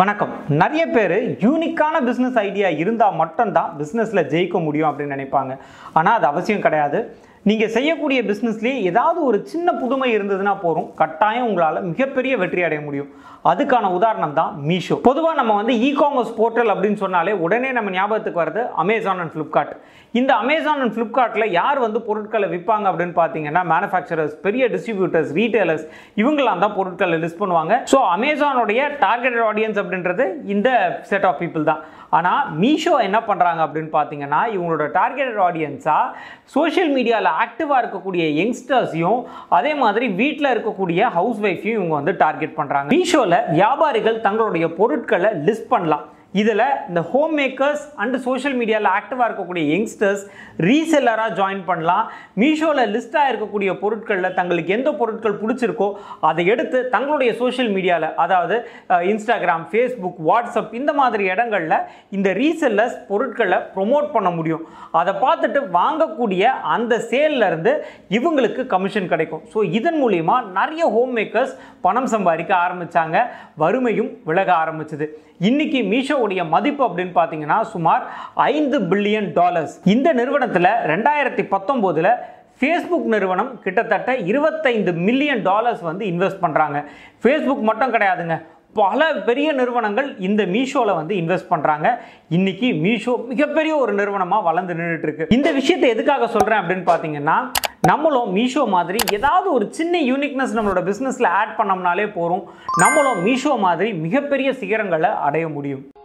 வணக்கம் நிறைய பேர் யூனிக்கான பிஸ்னஸ் ஐடியா இருந்தால் மட்டும்தான் பிஸ்னஸில் ஜெயிக்க முடியும் அப்படின்னு நினைப்பாங்க ஆனால் அது அவசியம் கிடையாது நீங்கள் செய்யக்கூடிய பிஸ்னஸ்லேயே ஏதாவது ஒரு சின்ன புதுமை இருந்ததுன்னா போதும் கட்டாயம் உங்களால் மிகப்பெரிய வெற்றி அடைய முடியும் அதுக்கான உதாரணம் தான் மீஷோ பொதுவாக நம்ம வந்து இ காமர்ஸ் போர்ட்டல் அப்படின்னு சொன்னாலே உடனே நம்ம ஞாபகத்துக்கு வருது அமேசான் அண்ட் ஃப்ளிப்கார்ட் இந்த அமேசான் அண்ட் ஃப்ளிப்கார்ட்டில் யார் வந்து பொருட்களை விற்பாங்க அப்படின்னு பார்த்தீங்கன்னா மேனுஃபேக்சரர்ஸ் பெரிய டிஸ்ட்ரிபியூட்டர்ஸ் ரீட்டைலர்ஸ் இவங்களாம் தான் பொருட்களை லிஸ்ட் பண்ணுவாங்க ஸோ அமேசானுடைய டார்கெட்டட் ஆடியன்ஸ் அப்படின்றது இந்த செட் ஆஃப் பீப்புள் தான் ஆனால் மீஷோ என்ன பண்ணுறாங்க அப்படின்னு பார்த்தீங்கன்னா இவங்களோட டார்கெட்டட் ஆடியன்ஸாக சோஷியல் மீடியாவில் ஆக்டிவாக இருக்கக்கூடிய யங்ஸ்டர்ஸையும் அதே மாதிரி வீட்டில் இருக்கக்கூடிய ஹவுஸ் ஒய்ஃபையும் இவங்க வந்து டார்கெட் பண்ணுறாங்க மீஷோவில் வியாபாரிகள் தங்களுடைய பொருட்களை லிஸ்ட் பண்ணலாம் இதில் இந்த ஹோம் மேக்கர்ஸ் அண்ட் சோஷியல் மீடியாவில் ஆக்டிவாக இருக்கக்கூடிய யங்ஸ்டர்ஸ் ரீசெல்லராக ஜாயின் பண்ணலாம் மீஷோவில் லிஸ்ட்டாக இருக்கக்கூடிய பொருட்களில் தங்களுக்கு எந்த பொருட்கள் பிடிச்சிருக்கோ அதை எடுத்து தங்களுடைய சோஷியல் மீடியாவில் அதாவது அஹ், இன்ஸ்டாகிராம் ஃபேஸ்புக் வாட்ஸ்அப் இந்த மாதிரி இடங்களில் இந்த ரீசெல்லர்ஸ் பொருட்களை ப்ரொமோட் பண்ண முடியும் அதை பார்த்துட்டு வாங்கக்கூடிய அந்த சேல்ல இருந்து இவங்களுக்கு கமிஷன் கிடைக்கும் ஸோ இதன் மூலியமா நிறைய ஹோம் மேக்கர்ஸ் பணம் சம்பாதிக்க ஆரம்பிச்சாங்க வறுமையும் விலக ஆரம்பிச்சது இன்னைக்கு மீஷோவுடைய மதிப்பு அப்படின்னு பார்த்தீங்கன்னா சுமார் ஐந்து பில்லியன் டாலர்ஸ் இந்த நிறுவனத்தில் ரெண்டாயிரத்தி பத்தொம்போதில் ஃபேஸ்புக் நிறுவனம் கிட்டத்தட்ட இருபத்தைந்து மில்லியன் டாலர்ஸ் வந்து இன்வெஸ்ட் பண்ணுறாங்க ஃபேஸ்புக் மட்டும் கிடையாதுங்க பல பெரிய நிறுவனங்கள் இந்த மீஷோவில் வந்து இன்வெஸ்ட் பண்ணுறாங்க இன்னைக்கு மீஷோ மிகப்பெரிய ஒரு நிறுவனமாக வளர்ந்து நின்றுட்டு இருக்கு இந்த விஷயத்தை எதுக்காக சொல்கிறேன் அப்படின்னு பார்த்தீங்கன்னா நம்மளும் மீஷோ மாதிரி ஏதாவது ஒரு சின்ன யூனிக்னஸ் நம்மளோட பிஸ்னஸில் ஆட் பண்ணோம்னாலே போகிறோம் நம்மளும் மீஷோ மாதிரி மிகப்பெரிய சிகரங்களை அடைய முடியும்